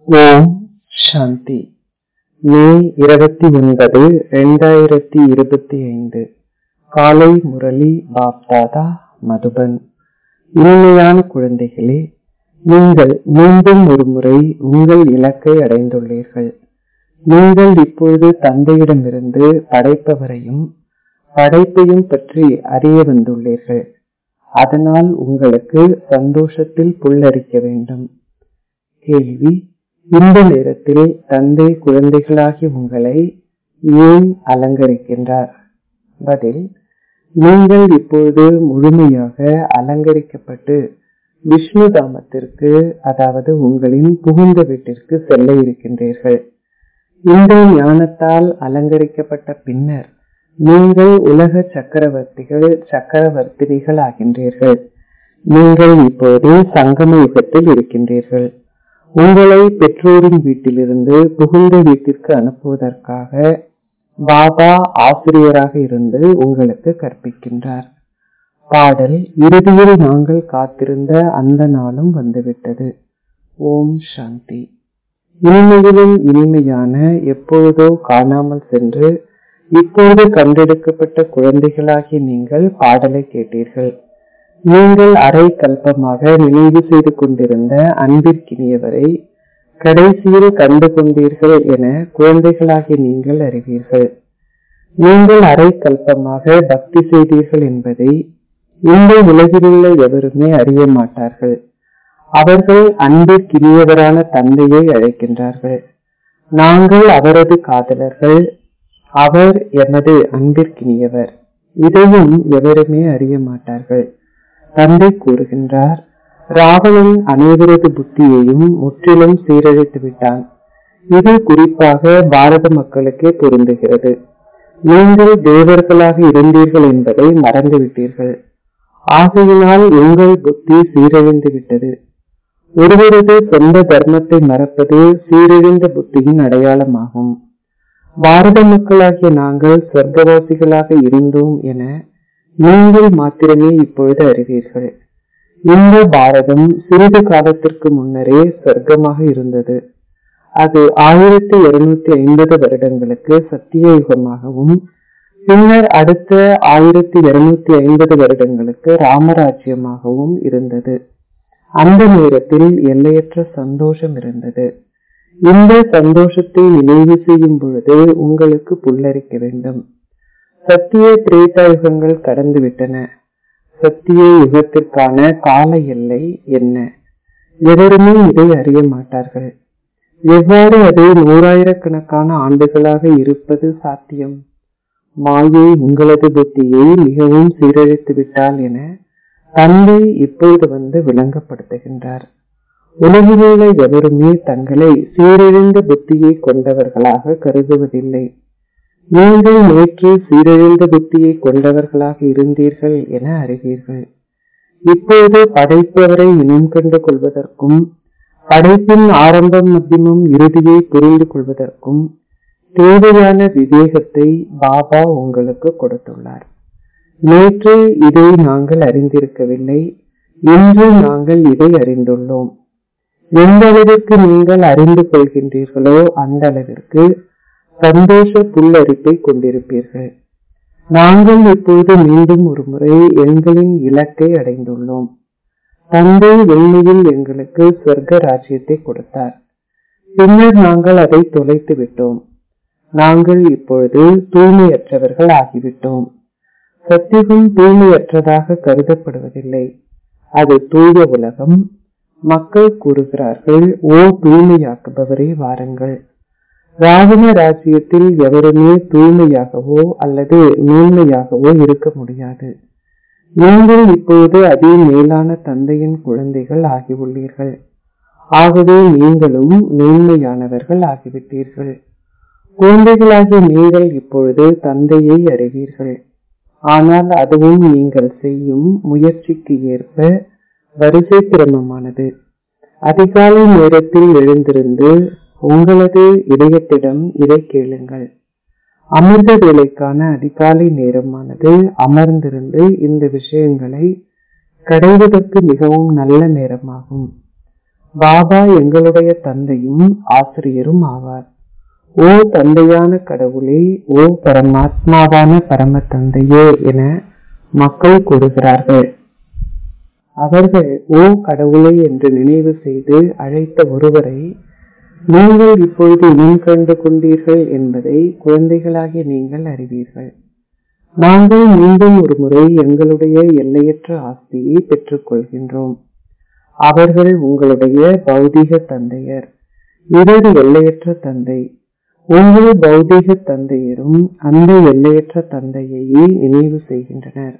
ஓம் சாந்தி மே இருபத்தி ஒன்பது ரெண்டாயிரத்தி இருபத்தி ஐந்து காலை முரளி பாப்தாதா மதுபன் இனிமையான குழந்தைகளே நீங்கள் மீண்டும் ஒரு முறை உங்கள் இலக்கை அடைந்துள்ளீர்கள் நீங்கள் இப்பொழுது தந்தையிடமிருந்து படைப்பவரையும் படைப்பையும் பற்றி அறிய வந்துள்ளீர்கள் அதனால் உங்களுக்கு சந்தோஷத்தில் புல்லரிக்க வேண்டும் கேள்வி இந்த நேரத்தில் தந்தை குழந்தைகளாகி உங்களை ஏன் அலங்கரிக்கின்றார் பதில் நீங்கள் இப்பொழுது முழுமையாக அலங்கரிக்கப்பட்டு விஷ்ணு தாமத்திற்கு அதாவது உங்களின் புகுந்த வீட்டிற்கு செல்ல இருக்கின்றீர்கள் இந்த ஞானத்தால் அலங்கரிக்கப்பட்ட பின்னர் நீங்கள் உலக சக்கரவர்த்திகள் சக்கரவர்த்தினிகள் ஆகின்றீர்கள் நீங்கள் இப்போது சங்கம யுகத்தில் இருக்கின்றீர்கள் உங்களை பெற்றோரின் வீட்டிலிருந்து புகுந்த வீட்டிற்கு அனுப்புவதற்காக பாபா ஆசிரியராக இருந்து உங்களுக்கு கற்பிக்கின்றார் பாடல் இறுதியில் நாங்கள் காத்திருந்த அந்த நாளும் வந்துவிட்டது ஓம் சாந்தி இனிமையிலும் இனிமையான எப்பொழுதோ காணாமல் சென்று இப்போது கண்டெடுக்கப்பட்ட குழந்தைகளாகி நீங்கள் பாடலை கேட்டீர்கள் நீங்கள் அரை கல்பமாக நினைவு செய்து கொண்டிருந்த அன்பிற்கினியவரை கடைசியில் கண்டு கொண்டீர்கள் என குழந்தைகளாகி நீங்கள் அறிவீர்கள் நீங்கள் அரை கல்பமாக பக்தி செய்தீர்கள் என்பதை இந்த உலகிலுள்ள எவருமே அறிய மாட்டார்கள் அவர்கள் அன்பிற்கினியவரான தந்தையை அழைக்கின்றார்கள் நாங்கள் அவரது காதலர்கள் அவர் எமது அன்பிற்கினியவர் இதையும் எவருமே அறிய மாட்டார்கள் தந்தை கூறுகின்றார் ராவணன் அனைவரது புத்தியையும் முற்றிலும் சீரழித்து விட்டான் இது குறிப்பாக பாரத மக்களுக்கே பொருந்துகிறது நீங்கள் தேவர்களாக இருந்தீர்கள் என்பதை மறந்துவிட்டீர்கள் ஆகையினால் உங்கள் புத்தி சீரழிந்து விட்டது ஒருவரது சொந்த தர்மத்தை மறப்பது சீரழிந்த புத்தியின் அடையாளமாகும் பாரத மக்களாகிய நாங்கள் சொர்க்கவாசிகளாக இருந்தோம் என நீங்கள் மாத்திரமே இப்பொழுது அறிவீர்கள் இந்த பாரதம் சிறிது காலத்திற்கு முன்னரே சொர்க்கமாக இருந்தது அது ஆயிரத்தி இருநூத்தி ஐம்பது வருடங்களுக்கு சத்திய யுகமாகவும் பின்னர் அடுத்த ஆயிரத்தி இருநூத்தி ஐம்பது வருடங்களுக்கு ராமராஜ்யமாகவும் இருந்தது அந்த நேரத்தில் எல்லையற்ற சந்தோஷம் இருந்தது இந்த சந்தோஷத்தை நினைவு செய்யும் பொழுது உங்களுக்கு புல்லரிக்க வேண்டும் சத்திய திரேதா யுகங்கள் கடந்து விட்டன சத்திய யுகத்திற்கான கால எல்லை என்ன எவருமே இதை அறிய மாட்டார்கள் எவ்வாறு அது நூறாயிரக்கணக்கான ஆண்டுகளாக இருப்பது சாத்தியம் மாயை உங்களது புத்தியை மிகவும் சீரழித்து விட்டால் என தந்தை இப்பொழுது வந்து விளங்கப்படுத்துகின்றார் உலகிலுள்ள எவருமே தங்களை சீரழிந்த புத்தியை கொண்டவர்களாக கருதுவதில்லை நீங்கள் நேற்று சீரழிந்த புத்தியை கொண்டவர்களாக இருந்தீர்கள் என அறிவீர்கள் இப்போது படைப்பவரை இனம் கண்டு கொள்வதற்கும் படைப்பின் ஆரம்பம் மத்தியமும் இறுதியை புரிந்து கொள்வதற்கும் தேவையான விவேகத்தை பாபா உங்களுக்கு கொடுத்துள்ளார் நேற்று இதை நாங்கள் அறிந்திருக்கவில்லை இன்று நாங்கள் இதை அறிந்துள்ளோம் எந்த அளவிற்கு நீங்கள் அறிந்து கொள்கின்றீர்களோ அந்த அளவிற்கு சந்தோஷ புல்லரிப்பை கொண்டிருப்பீர்கள் நாங்கள் இப்போது மீண்டும் ஒரு முறை எங்களின் இலக்கை அடைந்துள்ளோம் தந்தை உண்மையில் எங்களுக்கு சொர்க்க ராஜ்யத்தை கொடுத்தார் பின்னர் நாங்கள் அதை தொலைத்து விட்டோம் நாங்கள் இப்பொழுது தூய்மையற்றவர்கள் ஆகிவிட்டோம் சத்தியகம் தூய்மையற்றதாக கருதப்படுவதில்லை அது தூய உலகம் மக்கள் கூறுகிறார்கள் ஓ தூய்மையாக்குபவரே வாருங்கள் ராவண ராஜ்யத்தில் எவருமே தூய்மையாகவோ அல்லது மேன்மையாகவோ இருக்க முடியாது நீங்கள் இப்போது அதி மேலான தந்தையின் குழந்தைகள் ஆகியுள்ளீர்கள் ஆகவே நீங்களும் மேன்மையானவர்கள் ஆகிவிட்டீர்கள் குழந்தைகளாகிய நீங்கள் இப்பொழுது தந்தையை அறிவீர்கள் ஆனால் அதுவும் நீங்கள் செய்யும் முயற்சிக்கு ஏற்ப வரிசை கிரமமானது அதிகாலை நேரத்தில் எழுந்திருந்து உங்களது இதயத்திடம் இதை கேளுங்கள் அமிர்த வேலைக்கான அதிகாலை நேரமானது அமர்ந்திருந்து இந்த விஷயங்களை கடைவதற்கு மிகவும் நல்ல நேரமாகும் பாபா எங்களுடைய தந்தையும் ஆசிரியரும் ஆவார் ஓ தந்தையான கடவுளே ஓ பரமாத்மாவான பரம தந்தையே என மக்கள் கூறுகிறார்கள் அவர்கள் ஓ கடவுளே என்று நினைவு செய்து அழைத்த ஒருவரை நீங்கள் இப்பொழுது இனம் கண்டு கொண்டீர்கள் என்பதை குழந்தைகளாகிய நீங்கள் அறிவீர்கள் நாங்கள் மீண்டும் ஒரு முறை எங்களுடைய எல்லையற்ற ஆஸ்தியை பெற்றுக் கொள்கின்றோம் அவர்கள் உங்களுடைய பௌதிக தந்தையர் இவர் எல்லையற்ற தந்தை உங்கள் பௌதிக தந்தையரும் அந்த எல்லையற்ற தந்தையையே நினைவு செய்கின்றனர்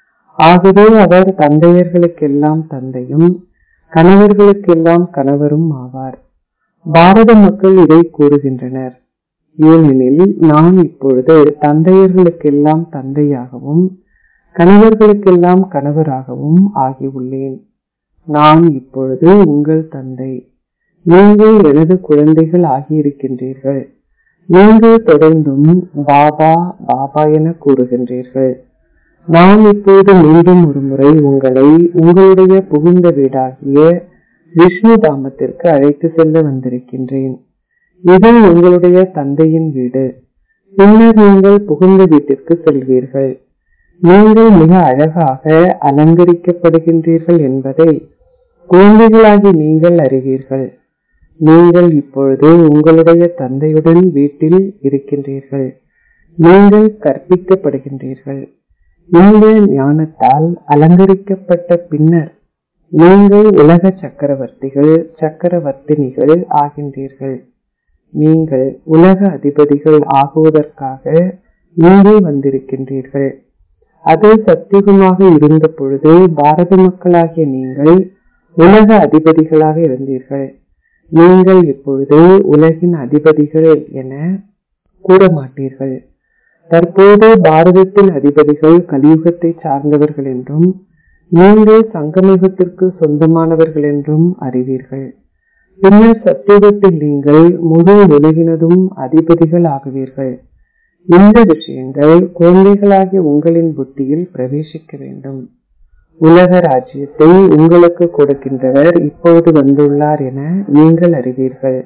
ஆகவே அவர் தந்தையர்களுக்கெல்லாம் தந்தையும் கணவர்களுக்கெல்லாம் கணவரும் ஆவார் பாரத மக்கள் இதை கூறுகின்றனர் ஏனெனில் நான் இப்பொழுது தந்தையர்களுக்கெல்லாம் தந்தையாகவும் கணவர்களுக்கெல்லாம் கணவராகவும் ஆகியுள்ளேன் நான் இப்பொழுது உங்கள் தந்தை நீங்கள் எனது குழந்தைகள் ஆகியிருக்கின்றீர்கள் நீங்கள் தொடர்ந்தும் பாபா பாபா என கூறுகின்றீர்கள் நான் இப்போது மீண்டும் ஒரு முறை உங்களை உங்களுடைய புகுந்த வீடாகிய விஷ்ணு தாமத்திற்கு அழைத்து செல்ல வந்திருக்கின்றேன் இது உங்களுடைய தந்தையின் வீடு பின்னர் நீங்கள் புகுந்த வீட்டிற்கு செல்வீர்கள் நீங்கள் மிக அழகாக அலங்கரிக்கப்படுகின்றீர்கள் என்பதை குழந்தைகளாகி நீங்கள் அறிவீர்கள் நீங்கள் இப்பொழுது உங்களுடைய தந்தையுடன் வீட்டில் இருக்கின்றீர்கள் நீங்கள் கற்பிக்கப்படுகின்றீர்கள் இந்த ஞானத்தால் அலங்கரிக்கப்பட்ட பின்னர் நீங்கள் உலக சக்கரவர்த்திகள் சக்கரவர்த்தினிகள் ஆகின்றீர்கள் நீங்கள் உலக அதிபதிகள் ஆகுவதற்காக இங்கே வந்திருக்கின்றீர்கள் அது சத்தியுகமாக இருந்த பொழுது பாரத மக்களாகிய நீங்கள் உலக அதிபதிகளாக இருந்தீர்கள் நீங்கள் இப்பொழுது உலகின் அதிபதிகள் என கூற மாட்டீர்கள் தற்போது பாரதத்தின் அதிபதிகள் கலியுகத்தை சார்ந்தவர்கள் என்றும் நீங்கள் சங்கமயுகத்திற்கு சொந்தமானவர்கள் என்றும் அறிவீர்கள் பின்னர் சத்தியுகத்தில் நீங்கள் முழு உலகினதும் அதிபதிகள் ஆகுவீர்கள் இந்த விஷயங்கள் குழந்தைகளாகிய உங்களின் புத்தியில் பிரவேசிக்க வேண்டும் உலக ராஜ்யத்தை உங்களுக்கு கொடுக்கின்றவர் இப்பொழுது வந்துள்ளார் என நீங்கள் அறிவீர்கள்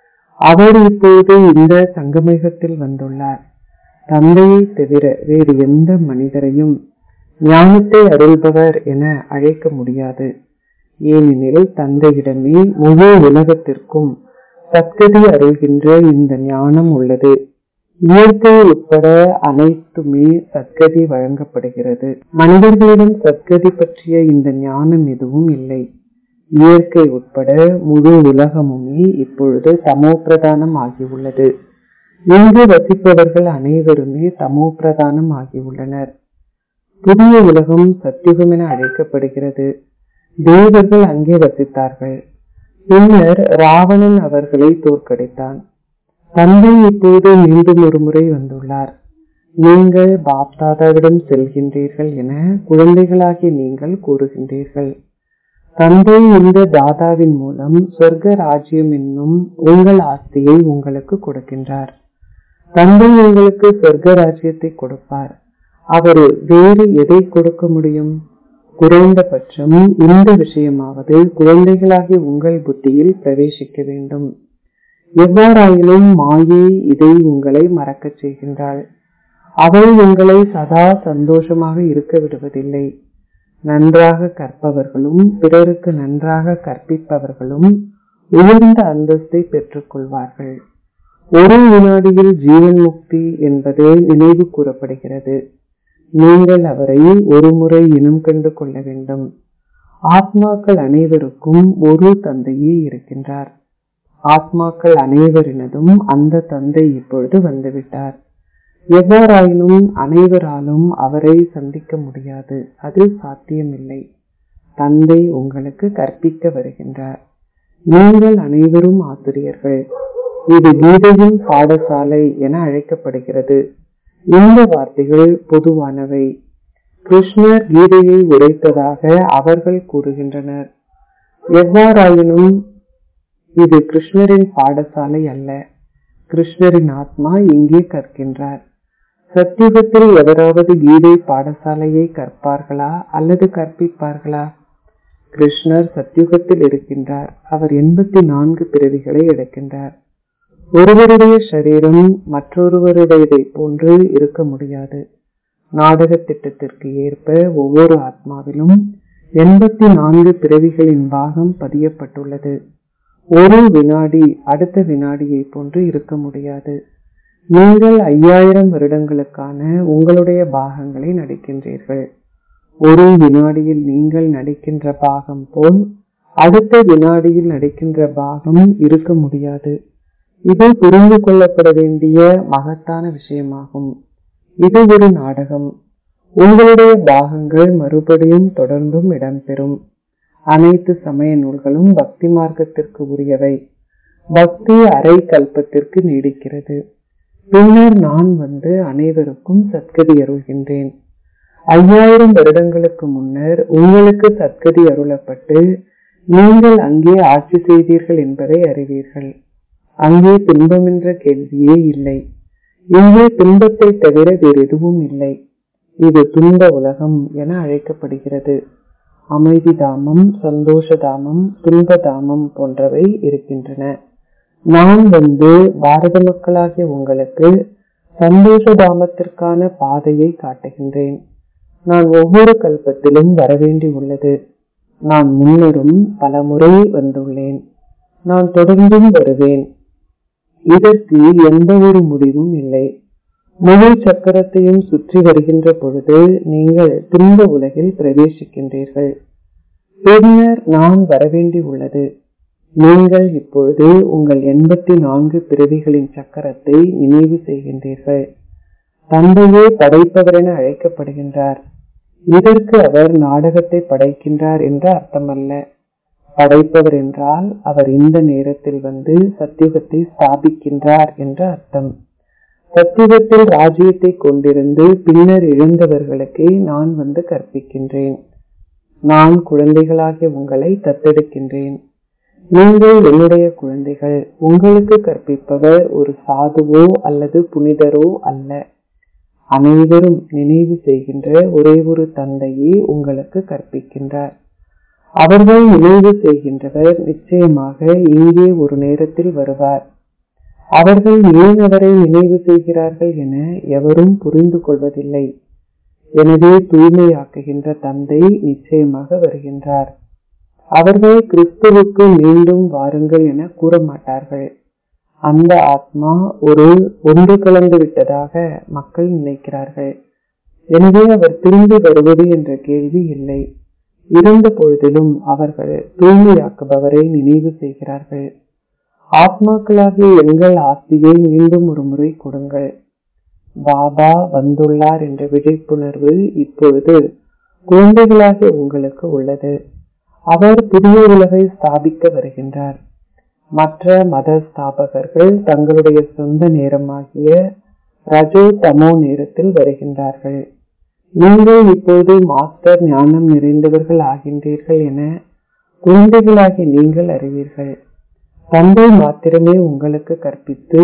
அவர் இப்போது இந்த சங்கமயுகத்தில் வந்துள்ளார் தந்தையை தவிர வேறு எந்த மனிதரையும் ஞானத்தை அருள்பவர் என அழைக்க முடியாது ஏனெனில் தந்தையிடமே முழு உலகத்திற்கும் சத்கதி அருள்கின்ற இந்த ஞானம் உள்ளது இயற்கை உட்பட அனைத்துமே சத்கதி வழங்கப்படுகிறது மனிதர்களிடம் சத்கதி பற்றிய இந்த ஞானம் எதுவும் இல்லை இயற்கை உட்பட முழு உலகமுமே இப்பொழுது தமோ பிரதானம் ஆகியுள்ளது இங்கு வசிப்பவர்கள் அனைவருமே தமோ பிரதானம் ஆகியுள்ளனர் புதிய உலகம் சத்தியுகம் என அழைக்கப்படுகிறது தேவர்கள் அங்கே வசித்தார்கள் பின்னர் ராவணன் அவர்களை தோற்கடித்தான் தந்தை இப்போது மீண்டும் ஒரு முறை வந்துள்ளார் நீங்கள் பாப்தாதாவிடம் செல்கின்றீர்கள் என குழந்தைகளாகி நீங்கள் கூறுகின்றீர்கள் தந்தை இந்த தாதாவின் மூலம் சொர்க்க ராஜ்யம் என்னும் உங்கள் ஆஸ்தியை உங்களுக்கு கொடுக்கின்றார் தந்தை உங்களுக்கு சொர்க்க ராஜ்யத்தை கொடுப்பார் அவர் வேறு எதை கொடுக்க முடியும் குறைந்தபட்சம் இந்த விஷயமாவது குழந்தைகளாகி உங்கள் புத்தியில் பிரவேசிக்க வேண்டும் எவ்வாறாயினும் மாயை இதை உங்களை மறக்கச் செய்கின்றாள் அவள் உங்களை சதா சந்தோஷமாக இருக்க விடுவதில்லை நன்றாக கற்பவர்களும் பிறருக்கு நன்றாக கற்பிப்பவர்களும் உயர்ந்த அந்தஸ்தை பெற்றுக் கொள்வார்கள் ஒரு வினாடியில் ஜீவன் முக்தி என்பது நினைவு கூறப்படுகிறது நீங்கள் அவரை ஒரு முறை இனம் கண்டு கொள்ள வேண்டும் ஆத்மாக்கள் அனைவருக்கும் ஒரு தந்தையே இருக்கின்றார் ஆத்மாக்கள் அனைவரினதும் அந்த தந்தை இப்பொழுது வந்துவிட்டார் எவ்வாறாயினும் அனைவராலும் அவரை சந்திக்க முடியாது அது சாத்தியமில்லை தந்தை உங்களுக்கு கற்பிக்க வருகின்றார் நீங்கள் அனைவரும் ஆசிரியர்கள் இது கீதையின் பாடசாலை என அழைக்கப்படுகிறது இந்த வார்த்தைகள் பொதுவானவை கிருஷ்ணர் கீதையை உரைத்ததாக அவர்கள் கூறுகின்றனர் எவ்வாறாயினும் இது கிருஷ்ணரின் பாடசாலை அல்ல கிருஷ்ணரின் ஆத்மா இங்கே கற்கின்றார் சத்தியுகத்தில் எவராவது கீதை பாடசாலையை கற்பார்களா அல்லது கற்பிப்பார்களா கிருஷ்ணர் சத்யுகத்தில் இருக்கின்றார் அவர் எண்பத்தி நான்கு பிறவிகளை எடுக்கின்றார் ஒருவருடைய சரீரம் மற்றொருவருடையதை போன்று இருக்க முடியாது நாடக திட்டத்திற்கு ஏற்ப ஒவ்வொரு ஆத்மாவிலும் எண்பத்தி நான்கு பிறவிகளின் பாகம் பதியப்பட்டுள்ளது ஒரு வினாடி அடுத்த வினாடியை போன்று இருக்க முடியாது நீங்கள் ஐயாயிரம் வருடங்களுக்கான உங்களுடைய பாகங்களை நடிக்கின்றீர்கள் ஒரு வினாடியில் நீங்கள் நடிக்கின்ற பாகம் போல் அடுத்த வினாடியில் நடிக்கின்ற பாகம் இருக்க முடியாது இது புரிந்து கொள்ளப்பட வேண்டிய மகத்தான விஷயமாகும் இது ஒரு நாடகம் உங்களுடைய பாகங்கள் மறுபடியும் தொடர்ந்தும் இடம்பெறும் அனைத்து சமய நூல்களும் பக்தி மார்க்கத்திற்கு உரியவை பக்தி அரை கல்பத்திற்கு நீடிக்கிறது பின்னர் நான் வந்து அனைவருக்கும் சத்கதி அருள்கின்றேன் ஐயாயிரம் வருடங்களுக்கு முன்னர் உங்களுக்கு சத்கதி அருளப்பட்டு நீங்கள் அங்கே ஆட்சி செய்தீர்கள் என்பதை அறிவீர்கள் அங்கே துன்பம் என்ற கேள்வியே இல்லை இங்கே துன்பத்தை தவிர வேறு எதுவும் இல்லை இது துன்ப உலகம் என அழைக்கப்படுகிறது அமைதி தாமம் சந்தோஷ தாமம் துன்ப தாமம் போன்றவை இருக்கின்றன நான் வந்து பாரத மக்களாகிய உங்களுக்கு சந்தோஷ தாமத்திற்கான பாதையை காட்டுகின்றேன் நான் ஒவ்வொரு கல்பத்திலும் வரவேண்டி உள்ளது நான் முன்னரும் பல முறை வந்துள்ளேன் நான் தொடர்ந்தும் வருவேன் இதற்கு எந்த ஒரு முடிவும் இல்லை முழு சக்கரத்தையும் சுற்றி வருகின்ற பொழுது நீங்கள் துன்ப உலகில் பிரவேசிக்கின்றீர்கள் பின்னர் நான் வரவேண்டி உள்ளது நீங்கள் இப்பொழுது உங்கள் எண்பத்தி நான்கு பிறவிகளின் சக்கரத்தை நினைவு செய்கின்றீர்கள் தந்தையே படைப்பவர் என அழைக்கப்படுகின்றார் இதற்கு அவர் நாடகத்தை படைக்கின்றார் என்ற அர்த்தமல்ல படைப்பவர் என்றால் அவர் இந்த நேரத்தில் வந்து சத்தியுகத்தை ஸ்தாபிக்கின்றார் என்ற அர்த்தம் சத்தியுகத்தில் ராஜ்யத்தை கொண்டிருந்து பின்னர் இழந்தவர்களுக்கு நான் வந்து கற்பிக்கின்றேன் நான் குழந்தைகளாகிய உங்களை தத்தெடுக்கின்றேன் நீங்கள் என்னுடைய குழந்தைகள் உங்களுக்கு கற்பிப்பவர் ஒரு சாதுவோ அல்லது புனிதரோ அல்ல அனைவரும் நினைவு செய்கின்ற ஒரே ஒரு தந்தையே உங்களுக்கு கற்பிக்கின்றார் அவர்கள் நினைவு செய்கின்றவர் நிச்சயமாக இங்கே ஒரு நேரத்தில் வருவார் அவர்கள் ஏன் அவரை நினைவு செய்கிறார்கள் என எவரும் புரிந்து கொள்வதில்லை எனவே தூய்மையாக்குகின்ற தந்தை நிச்சயமாக வருகின்றார் அவர்கள் கிறிஸ்துவுக்கு மீண்டும் வாருங்கள் என கூற மாட்டார்கள் அந்த ஆத்மா ஒரு ஒன்று கலந்து விட்டதாக மக்கள் நினைக்கிறார்கள் எனவே அவர் திரும்பி வருவது என்ற கேள்வி இல்லை இருந்த பொழுதிலும் அவர்கள் தூய்மையாக்குபவரை நினைவு செய்கிறார்கள் ஆத்மாக்களாகிய எங்கள் ஆஸ்தியை மீண்டும் ஒரு முறை கொடுங்கள் பாபா வந்துள்ளார் என்ற விழிப்புணர்வு இப்பொழுது குழந்தைகளாகிய உங்களுக்கு உள்ளது அவர் புதிய உலகை ஸ்தாபிக்க வருகின்றார் மற்ற மத ஸ்தாபகர்கள் தங்களுடைய சொந்த நேரமாகிய ரஜோ தமோ நேரத்தில் வருகின்றார்கள் நீங்கள் இப்போது மாஸ்டர் ஞானம் நிறைந்தவர்கள் ஆகின்றீர்கள் என குழந்தைகளாகி நீங்கள் அறிவீர்கள் தந்தை மாத்திரமே உங்களுக்கு கற்பித்து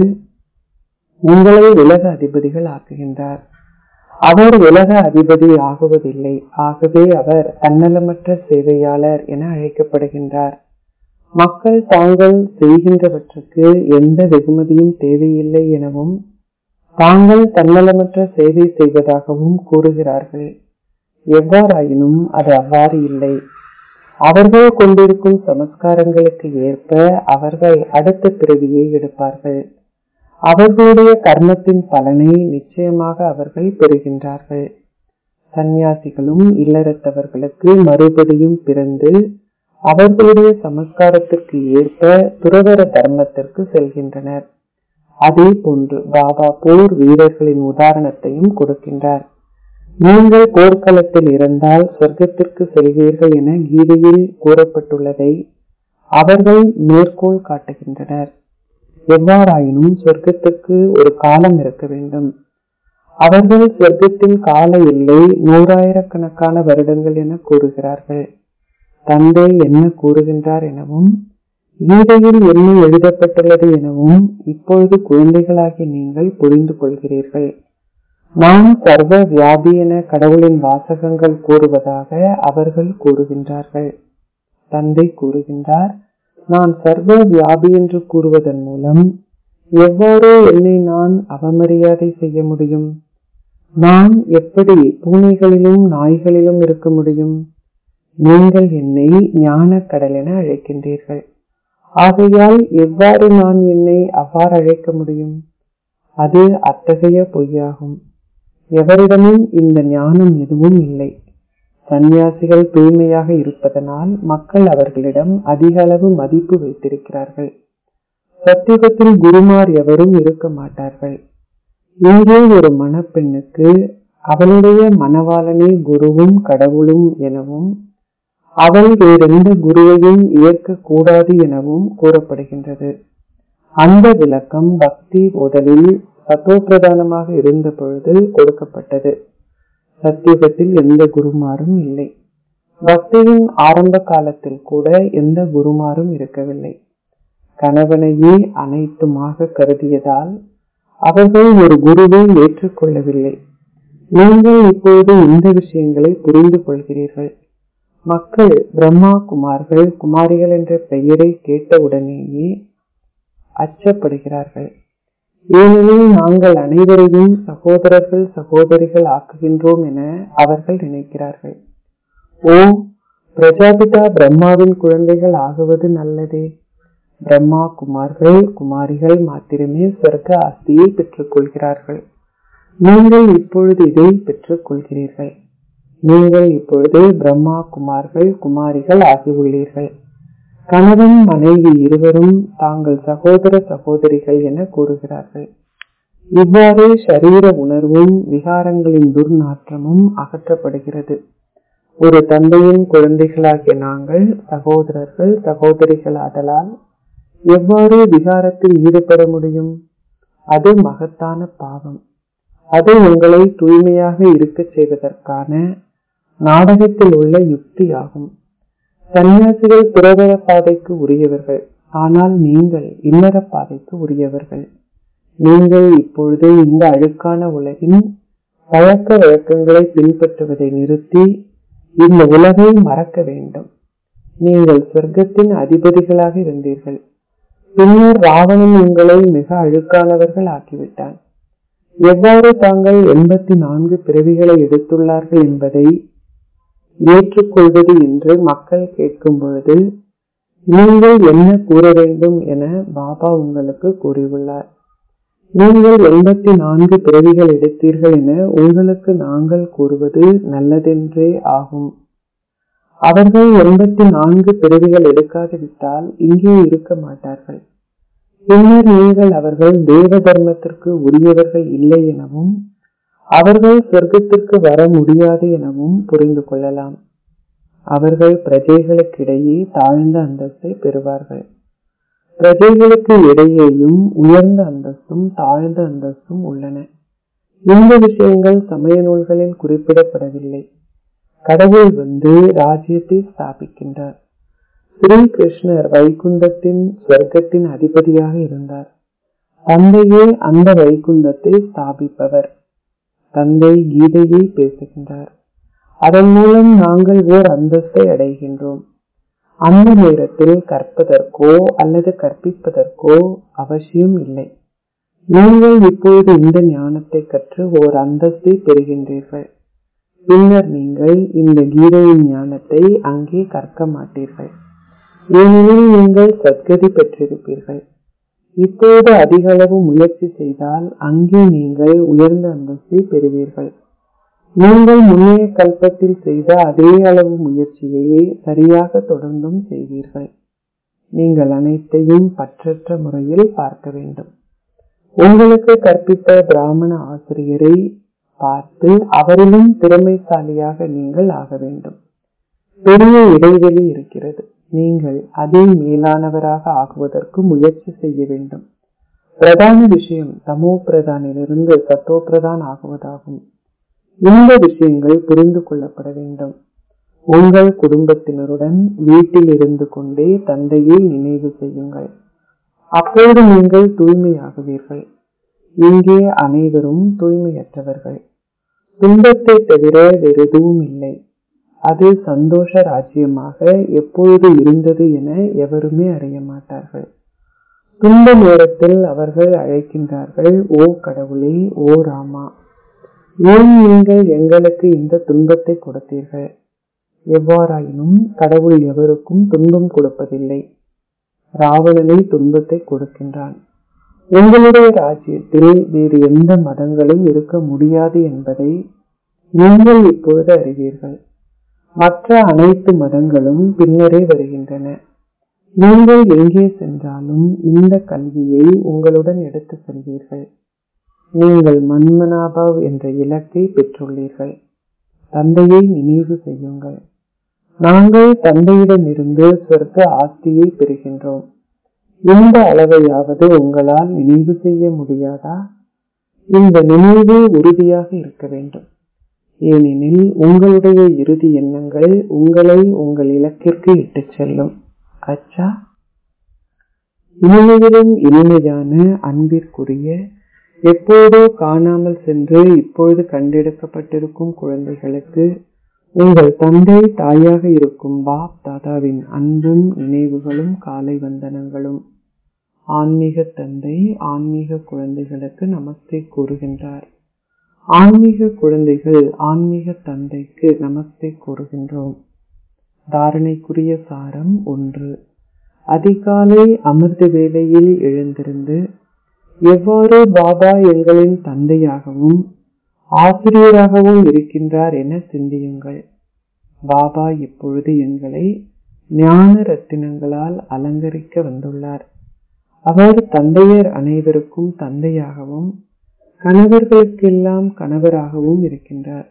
உங்களை உலக அதிபதிகள் ஆக்குகின்றார் அவர் உலக அதிபதி ஆகுவதில்லை ஆகவே அவர் தன்னலமற்ற சேவையாளர் என அழைக்கப்படுகின்றார் மக்கள் தாங்கள் செய்கின்றவற்றுக்கு எந்த வெகுமதியும் தேவையில்லை எனவும் தாங்கள் தன்னலமற்ற சேவை செய்வதாகவும் கூறுகிறார்கள் எவ்வாறாயினும் அது அவ்வாறு இல்லை அவர்கள் கொண்டிருக்கும் சமஸ்காரங்களுக்கு ஏற்ப அவர்கள் அடுத்த பிறவியை எடுப்பார்கள் அவர்களுடைய கர்மத்தின் பலனை நிச்சயமாக அவர்கள் பெறுகின்றார்கள் சந்நியாசிகளும் இல்லறத்தவர்களுக்கு மறுபடியும் பிறந்து அவர்களுடைய சமஸ்காரத்திற்கு ஏற்ப துறவர தர்மத்திற்கு செல்கின்றனர் அதே போன்று பாபா போர் வீரர்களின் உதாரணத்தையும் கொடுக்கின்றார் நீங்கள் போர்க்களத்தில் இருந்தால் சொர்க்கத்திற்கு செல்வீர்கள் என கீதையில் கூறப்பட்டுள்ளதை அவர்கள் மேற்கோள் காட்டுகின்றனர் எவ்வாறாயினும் சொர்க்கத்துக்கு ஒரு காலம் இருக்க வேண்டும் அவர்கள் சொர்க்கத்தின் கால எல்லை நூறாயிரக்கணக்கான வருடங்கள் என கூறுகிறார்கள் தந்தை என்ன கூறுகின்றார் எனவும் கீதையில் என்ன எழுதப்பட்டுள்ளது எனவும் இப்பொழுது குழந்தைகளாகிய நீங்கள் புரிந்து கொள்கிறீர்கள் நான் சர்வ வியாபி என கடவுளின் வாசகங்கள் கூறுவதாக அவர்கள் கூறுகின்றார்கள் தந்தை கூறுகின்றார் நான் சர்வ வியாபி என்று கூறுவதன் மூலம் எவ்வாறு என்னை நான் அவமரியாதை செய்ய முடியும் நான் எப்படி பூனைகளிலும் நாய்களிலும் இருக்க முடியும் நீங்கள் என்னை ஞான கடல் என அழைக்கின்றீர்கள் ஆகையால் எவ்வாறு நான் என்னை அவ்வாறு அழைக்க முடியும் அது அத்தகைய பொய்யாகும் எவரிடமும் இந்த ஞானம் எதுவும் இல்லை சந்நியாசிகள் தூய்மையாக இருப்பதனால் மக்கள் அவர்களிடம் அதிக அளவு மதிப்பு வைத்திருக்கிறார்கள் சத்தியுகத்தில் குருமார் எவரும் இருக்க மாட்டார்கள் இங்கே ஒரு மணப்பெண்ணுக்கு அவளுடைய மணவாளனே குருவும் கடவுளும் எனவும் அவள் வேறெந்த குருவையும் ஏற்க கூடாது எனவும் கூறப்படுகின்றது அந்த விளக்கம் பக்தி உதவில் சத்தோப்பிரதானமாக இருந்த பொழுது கொடுக்கப்பட்டது சத்தியுகத்தில் எந்த குருமாரும் இல்லை பக்தியின் ஆரம்ப காலத்தில் கூட எந்த குருமாரும் இருக்கவில்லை கணவனையே அனைத்துமாக கருதியதால் அவர்கள் ஒரு குருவை ஏற்றுக்கொள்ளவில்லை நீங்கள் இப்போது இந்த விஷயங்களை புரிந்து கொள்கிறீர்கள் மக்கள் பிரம்மா குமார்கள் குமாரிகள் என்ற பெயரை கேட்டவுடனேயே அச்சப்படுகிறார்கள் ஏனெனில் நாங்கள் அனைவரையும் சகோதரர்கள் சகோதரிகள் ஆக்குகின்றோம் என அவர்கள் நினைக்கிறார்கள் ஓ பிரஜாபிதா பிரம்மாவின் குழந்தைகள் ஆகுவது நல்லதே பிரம்மா குமார்கள் குமாரிகள் மாத்திரமே சொர்க்க ஆஸ்தியை பெற்றுக் கொள்கிறார்கள் நீங்கள் இப்பொழுது இதை பெற்றுக் கொள்கிறீர்கள் நீங்கள் இப்பொழுது பிரம்மா குமார்கள் குமாரிகள் ஆகியுள்ளீர்கள் கணவன் மனைவி இருவரும் தாங்கள் சகோதர சகோதரிகள் என கூறுகிறார்கள் இவ்வாறு சரீர உணர்வும் விகாரங்களின் துர்நாற்றமும் அகற்றப்படுகிறது ஒரு தந்தையின் குழந்தைகளாகிய நாங்கள் சகோதரர்கள் சகோதரிகள் ஆதலால் எவ்வாறு விகாரத்தில் ஈடுபட முடியும் அது மகத்தான பாவம் அது உங்களை தூய்மையாக இருக்கச் செய்வதற்கான நாடகத்தில் உள்ள யுக்தியாகும் சன்னியாசிகள் புறவர பாதைக்கு உரியவர்கள் ஆனால் நீங்கள் இல்லற பாதைக்கு உரியவர்கள் நீங்கள் இப்பொழுது இந்த அழுக்கான உலகின் பழக்க வழக்கங்களை பின்பற்றுவதை நிறுத்தி இந்த உலகை மறக்க வேண்டும் நீங்கள் சொர்க்கத்தின் அதிபதிகளாக இருந்தீர்கள் பின்னர் ராவணன் உங்களை மிக அழுக்கானவர்கள் ஆக்கிவிட்டான் எவ்வாறு தாங்கள் எண்பத்தி நான்கு பிறவிகளை எடுத்துள்ளார்கள் என்பதை ஏற்றுக்கொள்வது என்று மக்கள் கேட்கும் பொழுது நீங்கள் என்ன கூற வேண்டும் என பாபா உங்களுக்கு கூறியுள்ளார் நீங்கள் எண்பத்தி நான்கு பிறவிகள் எடுத்தீர்கள் என உங்களுக்கு நாங்கள் கூறுவது நல்லதென்றே ஆகும் அவர்கள் எண்பத்தி நான்கு பிறவிகள் எடுக்காது விட்டால் இங்கே இருக்க மாட்டார்கள் பின்னர் நீங்கள் அவர்கள் தேவ தர்மத்திற்கு உரியவர்கள் இல்லை எனவும் அவர்கள் சொர்க்கத்திற்கு வர முடியாது எனவும் புரிந்து கொள்ளலாம் அவர்கள் பிரஜைகளுக்கிடையே தாழ்ந்த அந்தஸ்தை பெறுவார்கள் பிரஜைகளுக்கு இடையேயும் உயர்ந்த அந்தஸ்தும் தாழ்ந்த அந்தஸ்தும் உள்ளன இந்த விஷயங்கள் சமய நூல்களில் குறிப்பிடப்படவில்லை கடவுள் வந்து ராஜ்யத்தை ஸ்தாபிக்கின்றார் ஸ்ரீ கிருஷ்ணர் வைகுந்தத்தின் ஸ்வர்க்கத்தின் அதிபதியாக இருந்தார் தந்தையே அந்த வைகுந்தத்தை ஸ்தாபிப்பவர் தந்தை கீதையை பேசுகின்றார் அதன் மூலம் நாங்கள் ஓர் அந்தஸ்தை அடைகின்றோம் அந்த நேரத்தில் கற்பதற்கோ அல்லது கற்பிப்பதற்கோ அவசியம் இல்லை நீங்கள் இப்போது இந்த ஞானத்தை கற்று ஓர் அந்தஸ்தை பெறுகின்றீர்கள் பின்னர் நீங்கள் இந்த கீதையின் ஞானத்தை அங்கே கற்க மாட்டீர்கள் ஏனெனில் நீங்கள் சத்கதி பெற்றிருப்பீர்கள் இப்போது அதிக அளவு முயற்சி செய்தால் அங்கே நீங்கள் உயர்ந்த அந்தஸ்தை பெறுவீர்கள் நீங்கள் முன்னைய கல்பத்தில் செய்த அதே அளவு முயற்சியையே சரியாக தொடர்ந்தும் செய்வீர்கள் நீங்கள் அனைத்தையும் பற்றற்ற முறையில் பார்க்க வேண்டும் உங்களுக்கு கற்பித்த பிராமண ஆசிரியரை பார்த்து அவரிலும் திறமைசாலியாக நீங்கள் ஆக வேண்டும் பெரிய இடைவெளி இருக்கிறது நீங்கள் அதே மேலானவராக ஆகுவதற்கு முயற்சி செய்ய வேண்டும் பிரதான விஷயம் தமோ பிரதானிலிருந்து சத்தோ பிரதான் ஆகுவதாகும் இந்த விஷயங்கள் புரிந்து கொள்ளப்பட வேண்டும் உங்கள் குடும்பத்தினருடன் வீட்டில் இருந்து கொண்டே தந்தையை நினைவு செய்யுங்கள் அப்போது நீங்கள் தூய்மையாகுவீர்கள் இங்கே அனைவரும் தூய்மையற்றவர்கள் துன்பத்தை தவிர வேறு எதுவும் இல்லை அது சந்தோஷ ராஜ்யமாக எப்பொழுது இருந்தது என எவருமே அறிய மாட்டார்கள் துன்ப நேரத்தில் அவர்கள் அழைக்கின்றார்கள் ஓ கடவுளே ஓ ராமா ஏன் நீங்கள் எங்களுக்கு இந்த துன்பத்தை கொடுத்தீர்கள் எவ்வாறாயினும் கடவுள் எவருக்கும் துன்பம் கொடுப்பதில்லை ராவணனை துன்பத்தை கொடுக்கின்றான் உங்களுடைய ராஜ்யத்தில் வேறு எந்த மதங்களும் இருக்க முடியாது என்பதை நீங்கள் இப்பொழுது அறிவீர்கள் மற்ற அனைத்து மதங்களும் பின்னரே வருகின்றன நீங்கள் எங்கே சென்றாலும் இந்த கல்வியை உங்களுடன் எடுத்து செல்வீர்கள் நீங்கள் மன்மனாபவ் என்ற இலக்கை பெற்றுள்ளீர்கள் தந்தையை நினைவு செய்யுங்கள் நாங்கள் தந்தையிடமிருந்து சொர்க்க ஆஸ்தியை பெறுகின்றோம் இந்த அளவையாவது உங்களால் நினைவு செய்ய முடியாதா இந்த நினைவு உறுதியாக இருக்க வேண்டும் ஏனெனில் உங்களுடைய இறுதி எண்ணங்கள் உங்களை உங்கள் இலக்கிற்கு இட்டுச் செல்லும் அச்சா இனிமையிலும் இனிமையான அன்பிற்குரிய எப்போதோ காணாமல் சென்று இப்பொழுது கண்டெடுக்கப்பட்டிருக்கும் குழந்தைகளுக்கு உங்கள் தந்தை தாயாக இருக்கும் பாப் தாதாவின் அன்பும் நினைவுகளும் காலை வந்தனங்களும் ஆன்மீக தந்தை ஆன்மீக குழந்தைகளுக்கு நமஸ்தே கூறுகின்றார் ஆன்மீக குழந்தைகள் ஆன்மீக தந்தைக்கு நமஸ்தே கூறுகின்றோம் தாரணைக்குரிய சாரம் ஒன்று அதிகாலை அமிர்த வேளையில் எழுந்திருந்து எவ்வாறு பாபா எங்களின் தந்தையாகவும் ஆசிரியராகவும் இருக்கின்றார் என சிந்தியுங்கள் பாபா இப்பொழுது எங்களை ஞான ரத்தினங்களால் அலங்கரிக்க வந்துள்ளார் அவர் தந்தையர் அனைவருக்கும் தந்தையாகவும் கணவர்களுக்கெல்லாம் கணவராகவும் இருக்கின்றார்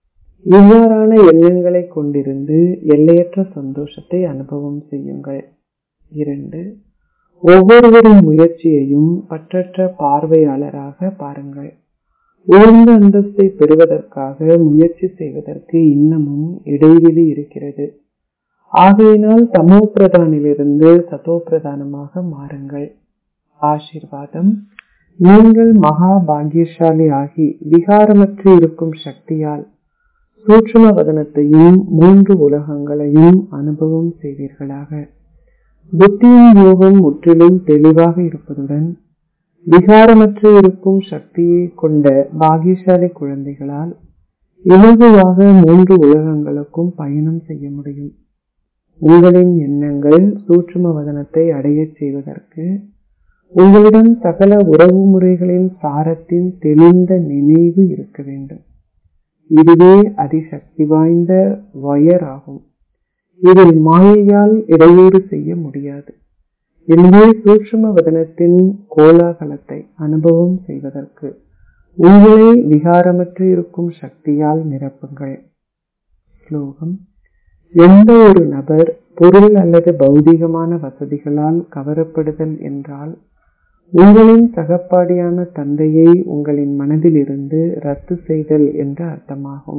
இவ்வாறான எண்ணங்களை கொண்டிருந்து எல்லையற்ற சந்தோஷத்தை அனுபவம் செய்யுங்கள் இரண்டு ஒவ்வொருவரின் முயற்சியையும் பற்றற்ற பார்வையாளராக பாருங்கள் உயர்ந்த அந்தஸ்தை பெறுவதற்காக முயற்சி செய்வதற்கு இன்னமும் இடைவெளி இருக்கிறது ஆகையினால் தமோ பிரதானிலிருந்து சதோ பிரதானமாக மாறுங்கள் ஆசிர்வாதம் நீங்கள் மகா பாகியசாலி ஆகி விகாரமற்று இருக்கும் சக்தியால் சூட்சும வதனத்தையும் மூன்று உலகங்களையும் அனுபவம் செய்வீர்களாக புத்தியின் யோகம் முற்றிலும் தெளிவாக இருப்பதுடன் விகாரமற்று இருக்கும் சக்தியை கொண்ட பாகியசாலி குழந்தைகளால் இலகுவாக மூன்று உலகங்களுக்கும் பயணம் செய்ய முடியும் உங்களின் எண்ணங்கள் சூட்சும வதனத்தை அடையச் செய்வதற்கு உங்களிடம் சகல உறவு முறைகளின் சாரத்தின் தெளிந்த நினைவு இருக்க வேண்டும் இதுவே அதிசக்தி வாய்ந்த வயர் ஆகும் இதில் மாயையால் இடையூறு செய்ய முடியாது எனவே சூட்சும வதனத்தின் கோலாகலத்தை அனுபவம் செய்வதற்கு உங்களை விகாரமற்று இருக்கும் சக்தியால் நிரப்புங்கள் ஸ்லோகம் எந்த ஒரு நபர் பொருள் அல்லது பௌதிகமான வசதிகளால் கவரப்படுதல் என்றால் உங்களின் சகப்பாடியான தந்தையை உங்களின் மனதிலிருந்து ரத்து செய்தல் என்று அர்த்தமாகும்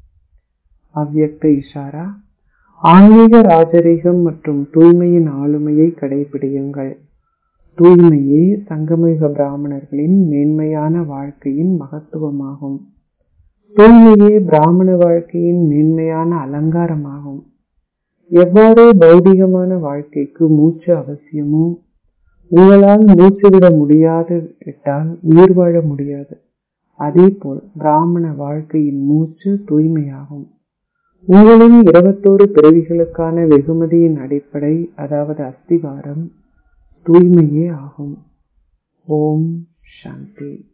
அவ்யக்த இஷாரா ஆன்மீக ராஜரீகம் மற்றும் தூய்மையின் ஆளுமையை கடைபிடியுங்கள் தூய்மையே சங்கமிக பிராமணர்களின் மேன்மையான வாழ்க்கையின் மகத்துவமாகும் தூய்மையே பிராமண வாழ்க்கையின் மேன்மையான அலங்காரமாகும் எவ்வாறு பௌதிகமான வாழ்க்கைக்கு மூச்சு அவசியமோ உங்களால் மூச்சு விட முடியாது விட்டால் உயிர் வாழ முடியாது அதேபோல் பிராமண வாழ்க்கையின் மூச்சு தூய்மையாகும் உங்களின் இருபத்தோரு பிறவிகளுக்கான வெகுமதியின் அடிப்படை அதாவது அஸ்திவாரம் தூய்மையே ஆகும் ஓம் சாந்தி